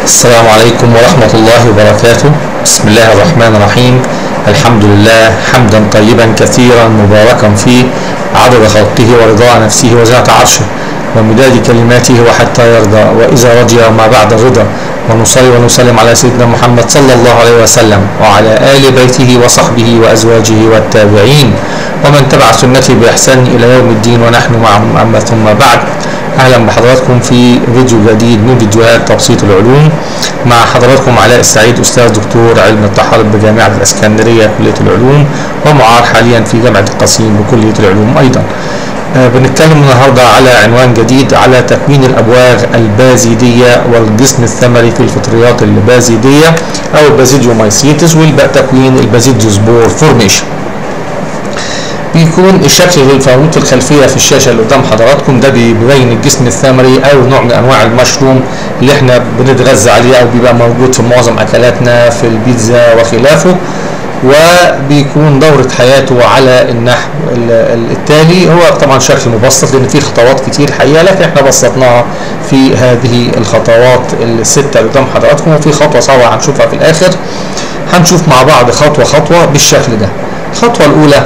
السلام عليكم ورحمة الله وبركاته بسم الله الرحمن الرحيم الحمد لله حمدا طيبا كثيرا مباركا فيه عدد خلقه ورضاء نفسه وزنة عرشه ومداد كلماته وحتى يرضى وإذا رضي وما بعد الرضا ونصلي ونسلم على سيدنا محمد صلى الله عليه وسلم وعلى آل بيته وصحبه وأزواجه والتابعين ومن تبع سنته بإحسان إلى يوم الدين ونحن معهم أما ثم بعد اهلا بحضراتكم في فيديو جديد من فيديوهات تبسيط العلوم مع حضراتكم علاء السعيد استاذ دكتور علم التحالف بجامعه الاسكندريه كليه العلوم ومعار حاليا في جامعه القصيم بكليه العلوم ايضا آه بنتكلم النهارده على عنوان جديد على تكوين الابواغ البازيديه والجسم الثمري في الفطريات البازيديه او البازيديومايسيتس والبقى تكوين البازيديوسبور فورميشن بيكون الشكل الموجود في الخلفيه في الشاشه اللي قدام حضراتكم ده بيبين الجسم الثمري او نوع من انواع المشروم اللي احنا بنتغذى عليه او بيبقى موجود في معظم اكلاتنا في البيتزا وخلافه وبيكون دورة حياته على النحو التالي هو طبعا شكل مبسط لان فيه خطوات كتير حقيقة لكن احنا بسطناها في هذه الخطوات الستة اللي قدام حضراتكم وفي خطوة صعبة هنشوفها في الاخر هنشوف مع بعض خطوة خطوة بالشكل ده الخطوة الاولى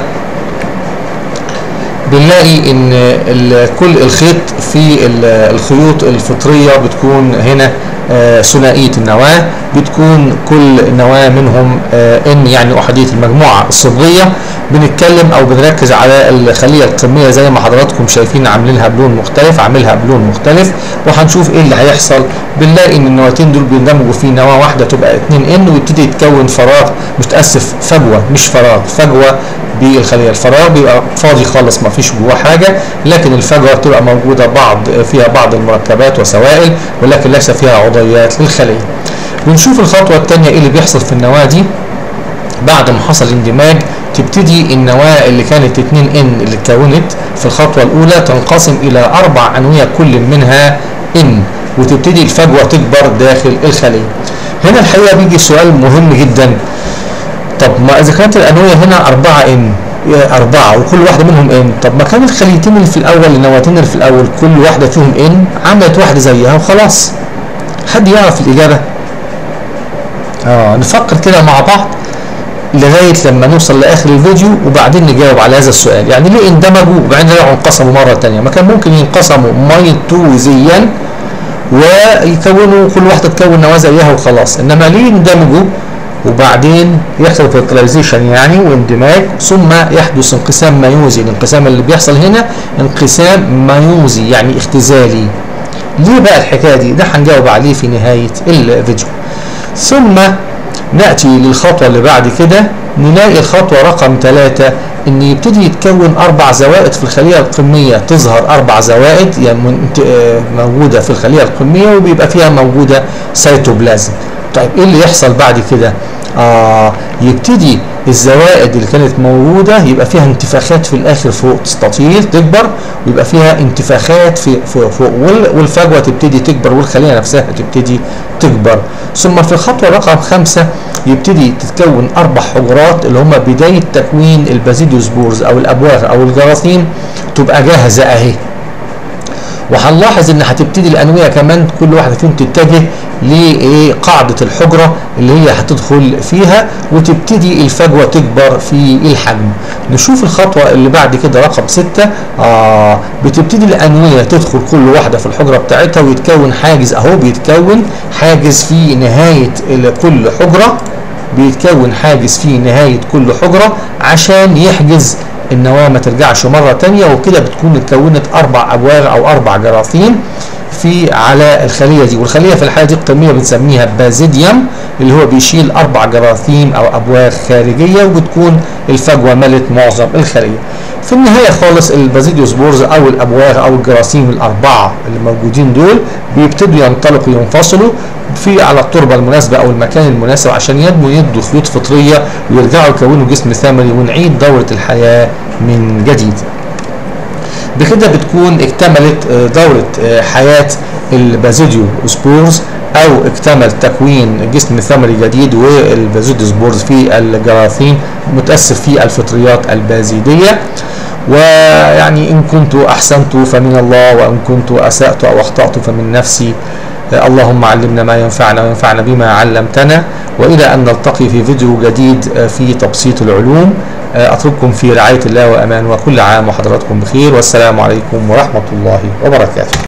بنلاقي ان كل الخيط في الخيوط الفطريه بتكون هنا ثنائيه النواه بتكون كل نواه منهم ان يعني احاديه المجموعه الصبغيه بنتكلم او بنركز على الخليه القميه زي ما حضراتكم شايفين عاملينها بلون مختلف عاملها بلون مختلف وهنشوف ايه اللي هيحصل بنلاقي ان النواتين دول بيندمجوا في نواه واحده تبقى 2 ان ويبتدي يتكون فراغ متاسف فجوه مش فراغ فجوه بالخليه الفراغ بيبقى فاضي خالص ما فيش جواه حاجه لكن الفجوه بتبقى موجوده بعض فيها بعض المركبات وسوائل ولكن ليس فيها عضيات للخليه بنشوف الخطوه الثانيه ايه اللي بيحصل في النواه دي بعد ما حصل اندماج تبتدي النواه اللي كانت 2 ان اللي اتكونت في الخطوه الاولى تنقسم الى اربع انويه كل منها ان وتبتدي الفجوه تكبر داخل الخليه هنا الحقيقه بيجي سؤال مهم جدا طب ما اذا كانت الانويه هنا 4 ان أربعة وكل واحدة منهم إن طب ما كان الخليتين اللي في الأول النواتين اللي في الأول كل واحدة فيهم إن عملت واحدة زيها وخلاص حد يعرف الإجابة؟ آه نفكر كده مع بعض لغاية لما نوصل لآخر الفيديو وبعدين نجاوب على هذا السؤال يعني ليه اندمجوا وبعدين رجعوا انقسموا مرة تانية ما كان ممكن ينقسموا ميتوزيا ويكونوا كل واحدة تكون نواة زيها وخلاص إنما ليه اندمجوا وبعدين يحصل فيرتلايزيشن يعني واندماج ثم يحدث انقسام ميوزي الانقسام اللي بيحصل هنا انقسام ميوزي يعني اختزالي ليه بقى الحكايه دي ده هنجاوب عليه في نهايه الفيديو ثم ناتي للخطوه اللي بعد كده نلاقي الخطوه رقم ثلاثة ان يبتدي يتكون اربع زوائد في الخليه القميه تظهر اربع زوائد يعني موجوده في الخليه القميه وبيبقى فيها موجوده سيتوبلازم طيب ايه اللي يحصل بعد كده آه يبتدي الزوائد اللي كانت موجوده يبقى فيها انتفاخات في الاخر فوق تستطيل تكبر ويبقى فيها انتفاخات في فوق, فوق والفجوه تبتدي تكبر والخليه نفسها تبتدي تكبر ثم في الخطوه رقم خمسه يبتدي تتكون اربع حجرات اللي هم بدايه تكوين البازيديوسبورز او الابواغ او الجراثيم تبقى جاهزه اهي وهنلاحظ ان هتبتدي الانويه كمان كل واحده فيهم تتجه لقاعده الحجره اللي هي هتدخل فيها وتبتدي الفجوه تكبر في الحجم نشوف الخطوه اللي بعد كده رقم ستة آه بتبتدي الانويه تدخل كل واحده في الحجره بتاعتها ويتكون حاجز اهو بيتكون حاجز في نهايه كل حجره بيتكون حاجز في نهايه كل حجره عشان يحجز النواه ما ترجعش مره تانية وكده بتكون اتكونت اربع ابواغ او اربع جراثيم في على الخليه دي والخليه في الحاله دي القميه بنسميها بازيديوم اللي هو بيشيل اربع جراثيم او ابواغ خارجيه وبتكون الفجوه ملت معظم الخليه. في النهايه خالص البازيديوسبورز او الابواغ او الجراثيم الاربعه اللي موجودين دول بيبتدوا ينطلقوا ينفصلوا في على التربه المناسبه او المكان المناسب عشان ينمو يدوا خيوط فطريه ويرجعوا يكونوا جسم ثمري ونعيد دوره الحياه من جديد. بكده بتكون اكتملت دورة حياة البازيديو سبورز او اكتمل تكوين جسم ثمري جديد والبازيديو سبورز في الجراثيم متأسف في الفطريات البازيدية ويعني ان كنت احسنت فمن الله وان كنت اسأت او اخطأت فمن نفسي اللهم علمنا ما ينفعنا وينفعنا بما علمتنا وإلى أن نلتقي في فيديو جديد في تبسيط العلوم أترككم في رعاية الله وأمان وكل عام وحضراتكم بخير والسلام عليكم ورحمة الله وبركاته